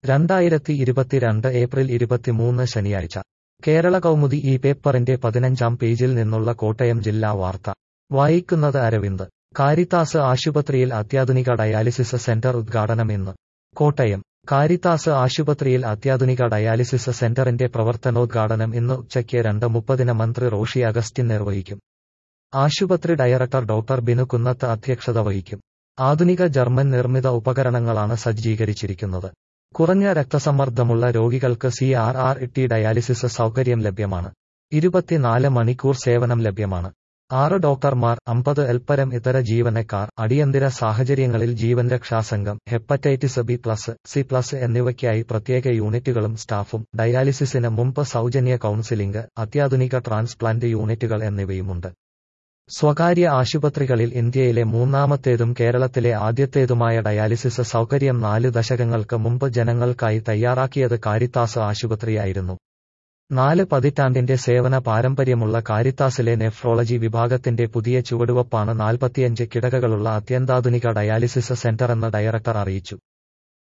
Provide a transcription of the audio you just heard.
രണ്ടായിരത്തി ഇരുപത്തിരണ്ട് ഏപ്രിൽ ഇരുപത്തിമൂന്ന് ശനിയാഴ്ച കേരള കൗമുദി ഈ പേപ്പറിന്റെ പതിനഞ്ചാം പേജിൽ നിന്നുള്ള കോട്ടയം ജില്ലാ വാർത്ത വായിക്കുന്നത് അരവിന്ദ് കാരിത്താസ് ആശുപത്രിയിൽ അത്യാധുനിക ഡയാലിസിസ് സെന്റർ ഉദ്ഘാടനം ഇന്ന് കോട്ടയം കാരിത്താസ് ആശുപത്രിയിൽ അത്യാധുനിക ഡയാലിസിസ് സെന്ററിന്റെ പ്രവർത്തനോദ്ഘാടനം ഇന്ന് ഉച്ചയ്ക്ക് രണ്ട് മുപ്പതിന് മന്ത്രി റോഷി അഗസ്റ്റിൻ നിർവഹിക്കും ആശുപത്രി ഡയറക്ടർ ഡോക്ടർ ബിനു കുന്നത്ത് അധ്യക്ഷത വഹിക്കും ആധുനിക ജർമ്മൻ നിർമ്മിത ഉപകരണങ്ങളാണ് സജ്ജീകരിച്ചിരിക്കുന്നത് കുറഞ്ഞ രക്തസമ്മർദ്ദമുള്ള രോഗികൾക്ക് C R R T dialysis സൗകര്യം ലഭ്യമാണ് ഇരുപത്തിനാല് മണിക്കൂർ സേവനം ലഭ്യമാണ് ആറ് ഡോക്ടർമാർ അമ്പത് എൽപ്പരം ഇതര ജീവനക്കാർ അടിയന്തര സാഹചര്യങ്ങളിൽ ജീവൻ രക്ഷാസംഘം hepatitis B plus C plus എന്നിവയ്ക്കായി പ്രത്യേക യൂണിറ്റുകളും സ്റ്റാഫും ഡയാലിസിസിന് മുമ്പ് സൗജന്യ കൗൺസിലിംഗ് അത്യാധുനിക ട്രാൻസ്പ്ലാന്റ് യൂണിറ്റുകൾ എന്നിവയുമുണ്ട് സ്വകാര്യ ആശുപത്രികളിൽ ഇന്ത്യയിലെ മൂന്നാമത്തേതും കേരളത്തിലെ ആദ്യത്തേതുമായ ഡയാലിസിസ് സൗകര്യം നാല് ദശകങ്ങൾക്ക് മുമ്പ് ജനങ്ങൾക്കായി തയ്യാറാക്കിയത് കാരിത്താസ് ആശുപത്രിയായിരുന്നു നാല് പതിറ്റാണ്ടിന്റെ സേവന പാരമ്പര്യമുള്ള കാരിത്താസിലെ നെഫ്രോളജി വിഭാഗത്തിന്റെ പുതിയ ചുവടുവപ്പാണ് നാൽപ്പത്തിയഞ്ച് കിടകകളുള്ള അത്യന്താധുനിക ഡയാലിസിസ് സെന്ററെന്ന് ഡയറക്ടർ അറിയിച്ചു